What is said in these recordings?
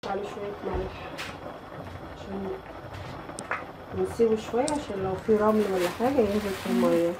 عليه شويه ملح عشان نسيبه شويه عشان لو في رمل ولا حاجه ينزل في الميه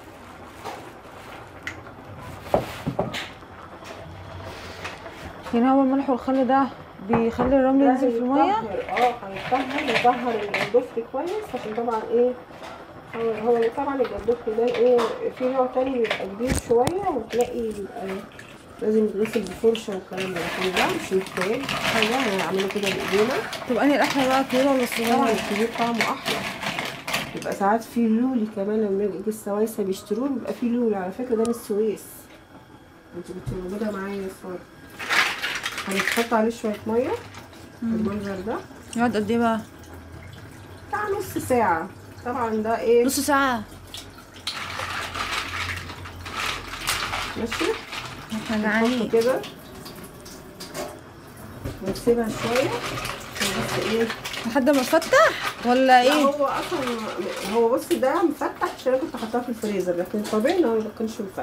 يعني هو الملح والخل ده بيخلي الرمل ده ينزل في الميه هيطهر- اه هيطهر يطهر الجندفلي كويس عشان طبعا ايه هو هو طبعا الجندفلي ده ايه في نوع تاني بيبقى كبير شويه وتلاقي بيبقى لازم يتغسل بفرشه والكلام ده لكن ده مش محتاج حاجه هنعمله كده بايدينا طب انهي الاحلى بقى الكبيره ولا طبعا الصغيره الكبير طعمه احلى يبقى ساعات في لولي كمان لما يجي السوايسه بيشتروه بيبقى في لولي على فكره ده من السويس انت كنت موجوده معايا يا ساره هنحط عليه شويه ميه بالمنظر ده يقعد قد ايه بقى بتاع نص ساعه طبعا ده ايه نص ساعه ماشي احنا نحطه جعانين كده ونسيبها شويه عشان بس ايه لحد ما تفتح ولا لا ايه هو اصلا هو بص ده مفتح عشان انا كنت حاطاه في الفريزر لكن طبيعي ان هو ما كانش مفتح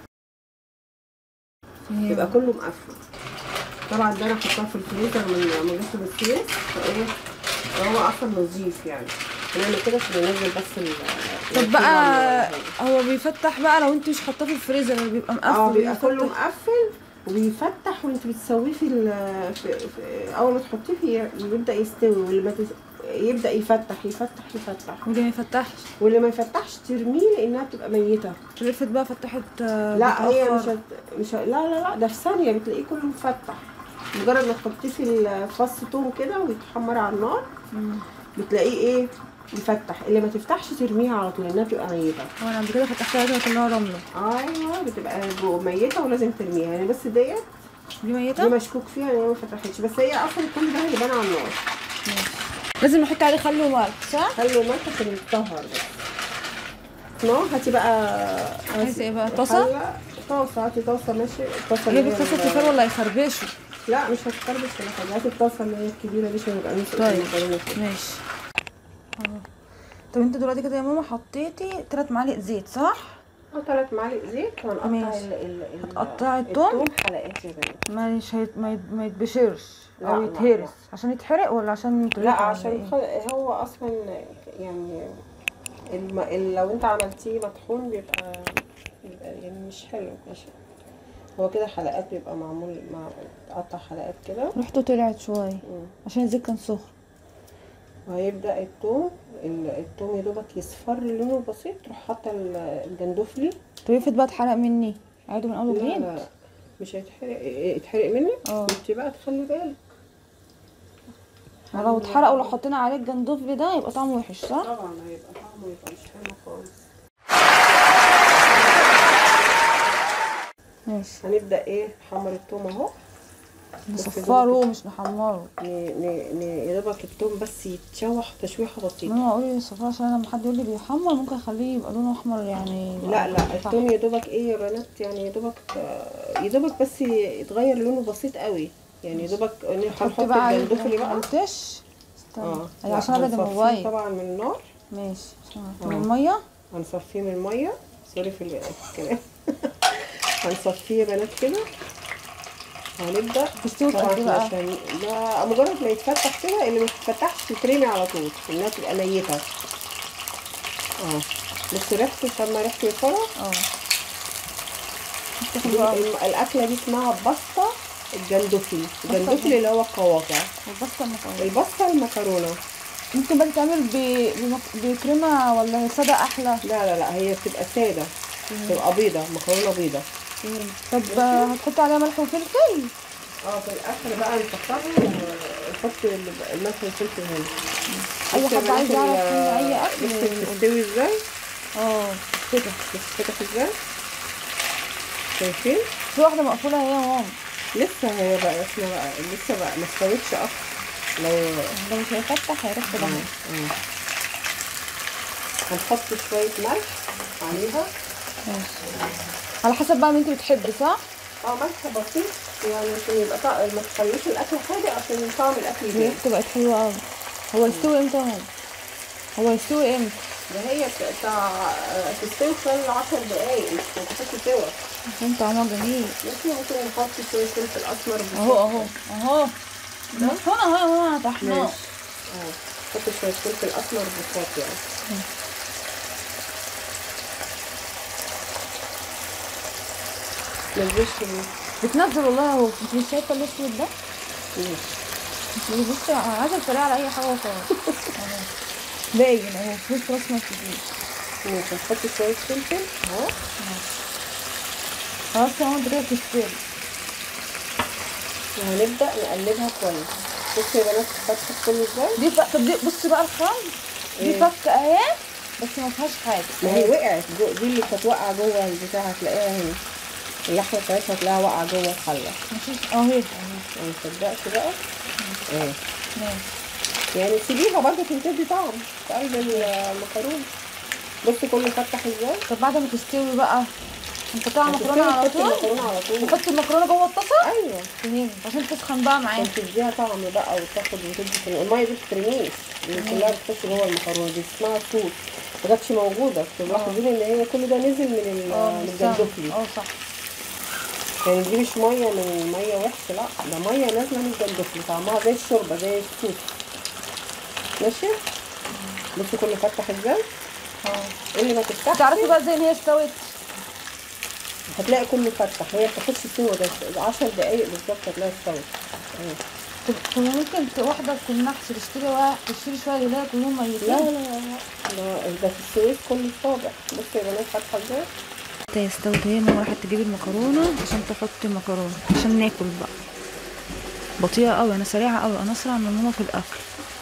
يبقى كله مقفل طبعا ده انا حطاه في الفريزر من لما جبته من السويس فايه فهو اصلا نظيف يعني هنعمل كده عشان ننزل بس ال طب بقى هو بيفتح بقى لو انت مش حاطاه في الفريزر بيبقى مقفل اه بيبقى بيفتح. كله مقفل وبيفتح وانت بتسويه في, ال- في, في اول ما تحطيه فيه يبدا يستوي واللي ما تس... يبدا يفتح يفتح يفتح واللي ما يفتحش واللي ما يفتحش ترميه لانها بتبقى ميته طب افرض بقى فتحت آه، لا هي مش بتأخر. هت... مش ه... لا لا لا ده في ثانيه بتلاقيه كله مفتح مجرد ما تحطيه في الفص توم كده ويتحمر على النار مم. بتلاقيه ايه يفتح اللي ما تفتحش ترميها على طول لانها بتبقى ميته هو انا قبل كده فتحتها لقيتها كلها رمله ايوه بتبقى جو- ميته ولازم ترميها يعني بس ديت دي دي ميته مشكوك فيها ان هي ما فتحتش بس هي اصلا كل ده هيبان على النار لازم نحط عليه خل وملح صح خلوا ملح عشان يتطهر بس نار هاتي بقى عايزة ايه بقى؟ طاسة؟ حلة. طاسه هاتي طاسه ماشي الطاسه هي اللي بتصل ال- التيفال ولا يخربشوا لا مش هتخربش ولا حاجه هاتي الطاسه اللي هي الكبيره دي عشان يبقى نسلق طيب. المكرونه فيها. ماشي اه. طب انت دلوقتي كده يا ماما حطيتي تلات معالق زيت صح اه ثلاث معالق زيت وهنقطع ماشي. ال- ال- ال- هتقطعي التوم؟ حلقات يا بنات مش هيت... ما, يت... ما يتبشرش لا، او لا، يتهرس لا. عشان يتحرق ولا عشان لا طريقة ولا عشان ايه؟ خ- هو اصلا يعني الم... ال- لو انت عملتيه مطحون بيبقى بيبقى يعني مش حلو مش هو كده حلقات بيبقى معمول مع تقطع حلقات كده ريحته طلعت شويه مم. عشان الزيت كان سخن وهيبدأ التوم ال- التوم يا دوبك يصفر لونه بسيط تروح حاطه ال- الجندفلي طب افرض بقى اتحرق مني عادي من اول لا وجديد لا مش هيتحرق يتحرق منك اه. انت بقى تخلي بالك لو اتحرق ولو حطينا عليه الجندوفلي ده يبقى طعمه وحش صح؟ طبعا هيبقى طعمه يبقى مش حلو خالص ماشي هنبدأ ايه نحمر التوم اهو نصفره مش نحمره ن- ن- ن- يا دوبك التوم بس يتشوح تشويحه بسيطه ماما قولي صفار عشان أنا لما حد يقول لي بيحمر ممكن اخليه يبقى لونه احمر يعني لا لا صح. التوم يا دوبك ايه يا بنات يعني يا دوبك آه، يا دوبك بس يتغير لونه بسيط قوي يعني يا دوبك حط هنحط بقى الجندفلي بقى التش استنى اه أيوة لا، عشان ابعد هنصفيه الموبايل طبعا من النار ماشي عشان اه. من الميه هنصفيه من الميه سوري في ال- في الكلام هنصفيه يا بنات كده هنبدا تستوي في طبعا قد ايه بقى؟ عشان ده مجرد ما يتفتح كده اللي ما يتفتحش تترمي على طول انها تبقى ميته اه بس ريحته شم ريحته يا ساره اه دي الم- الاكله دي اسمها باستا الجندفلي الجندفلي اللي هو القواقع والباستا المكرونه الباستا المكرونه ممكن بقى تتعمل ب- بمك- بكريمه ولا هي ساده احلى لا لا لا هي بتبقى ساده بتبقى بيضه مكرونه بيضه طب هتحطي عليها ملح وفلفل اه في الاخر بقى نحطها ونحط ال- الملح والفلفل هنا اي بصي يا حد بنات عايز يعرف ال- من اي اكل بصي يقول. بتستوي ازاي اه كده بتتفتح ازاي شايفين في واحده مقفوله هي يا ماما لسه هي بقى احنا بقى لسه بقى ما استوتش اصلا لو لو مش هيفتح هيروح كده اه هنحط شويه ملح عليها ماشي على حسب بقى ما انت بتحبي صح؟ اه ملح بسيط يعني عشان يبقى طعم ما تخليش الاكل حادق عشان طعم الاكل يبان ريحته بقت حلوه قوي هو يستوي امتى يا ماما؟ هو يستوي امتى؟ ده هي بتاع تستوي خلال 10 دقايق مش هتحط سوا عشان طعمها جميل ممكن ممكن نحط شويه فلفل اسمر بس- اهو اهو اهو مطحونة اهو يا ماما طحناه ماشي اه حط شويه فلفل اسمر بساط يعني متنزلش بتنزل والله اهو انت مش شايفة الاسود ده؟ ماشي بصي انا عايزة الطريقة على اي حاجة وخلاص أهو. باين اهو فلفل اسمر كتير ماشي نحط شويه فلفل اهو خلاص يا ماما انت كده بتستوي وهنبدا نقلبها كويس بصي يا بنات فتحت كل ازاي دي ف... طب دي بصي بقى الخام دي إيه؟ فك اهي بس ما فيهاش حاجة ما هي وقعت جو دي اللي كانت واقعه جوه البتاع هتلاقيها هنا اللحمه بتاعتها هتلاقيها واقعه جوه الحله مفيش اهي ما تصدقش بقى ايه ماشي يعني سيبيها برضه عشان تدي طعم في قلب المكرونه بصي كله فتح ازاي طب بعد ما تستوي بقى نحطها على المكرونة على هتستوي تحطي طول المكرونه على طول نحط المكرونة جوه الطاسة ايوه فهمت عشان تسخن بقى معايا عشان تديها طعم بقى وتاخد وتدي في الميه دي بترميش دي كلها بتخش جوه المكرونه دي اسمها صوص ما كانتش موجوده تلاحظين ان هي كل ده نزل من ال- اه من بالظبط. الجندفلي اه صح يعني دي مش ميه من ميه وحشه لا ده ميه نازله من الجندفلي طعمها زي الشوربه زي الصوص ماشي بصي كله فتح ازاي اه اللي ما تفتحش تعرفي بقى ازاي ان هي استوت هتلاقي كله فتح هي بتاخدش سوا ده 10 دقايق بالظبط هتلاقي استوت اهي. طب طب ممكن ت- واحدة تكون نحس تشتري واحد تشتري شوية يلاقي كلهم ميتين لا لا لا لا ده في السويس كله صابع بصي يا بنات فاتحه ازاي هي استوت هي ماما راحت تجيب المكرونة عشان تحط المكرونة عشان ناكل بقى بطيئة قوي انا سريعة قوي انا اسرع من ماما في الاكل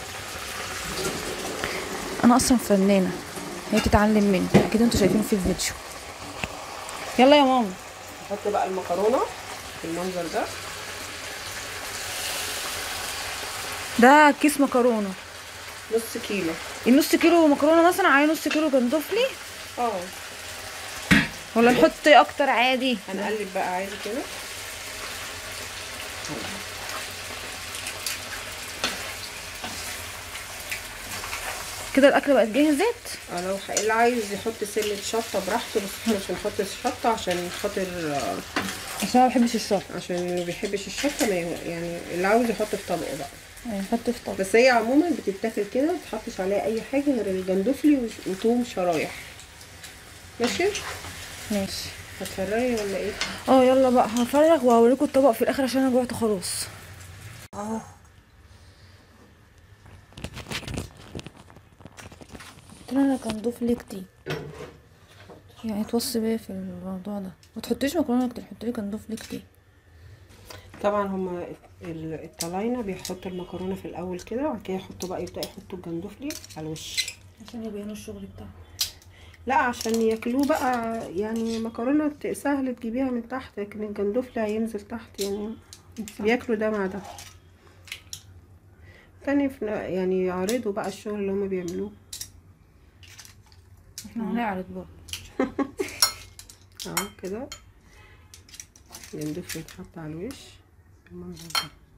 انا اصلا فنانة هي تتعلم مني اكيد انتوا شايفين في الفيديو يلا يا ماما نحط بقى المكرونه بالمنظر ده ده كيس مكرونة نص كيلو النص كيلو مكرونة مثلا على نص كيلو جندفلي اه ولا نحط اكتر عادي هنقلب بقى عادي كده كده الاكل بقت جهزت اه لو ح- اللي عايز يحط سنة شطة براحته بس احنا مش هنحط الشطة عشان خاطر آه، عشان ما بحبش الشطة عشان اللي ما بيحبش الشطة ما ي- يعني اللي عاوز يحط في طبقه بقى نحط في طبق بس هي عموما بتتاكل كده متحطش عليها اي حاجة غير الجندفلي وش- وتوم شرايح ماشي ماشي هتفرقي ولا ايه اه يلا بقى هفرغ وهوريكم الطبق في الاخر عشان انا جوعت خلاص اهو قلت لها انا كان ضيف لي كتير يعني توصي بيا في الموضوع ده ما تحطيش مكرونه كتير حطي لي كان ضيف لي كتير طبعا هما ال- الطلاينة بيحطوا المكرونة في الاول كده وبعد كده يحطوا بقى يبدأ يحطوا الجندفلي على الوش عشان يبينوا الشغل بتاعه لا عشان ياكلوه بقى يعني مكرونه ت- سهل تجيبيها من تحت لكن الجندفلي هينزل تحت يعني بياكلوا ده مع ده تاني في يعني يعرضوا بقى الشغل اللي هما بيعملوه احنا هنعرض برضه اهو كده الجندفلي يتحط على الوش بالمنظر ده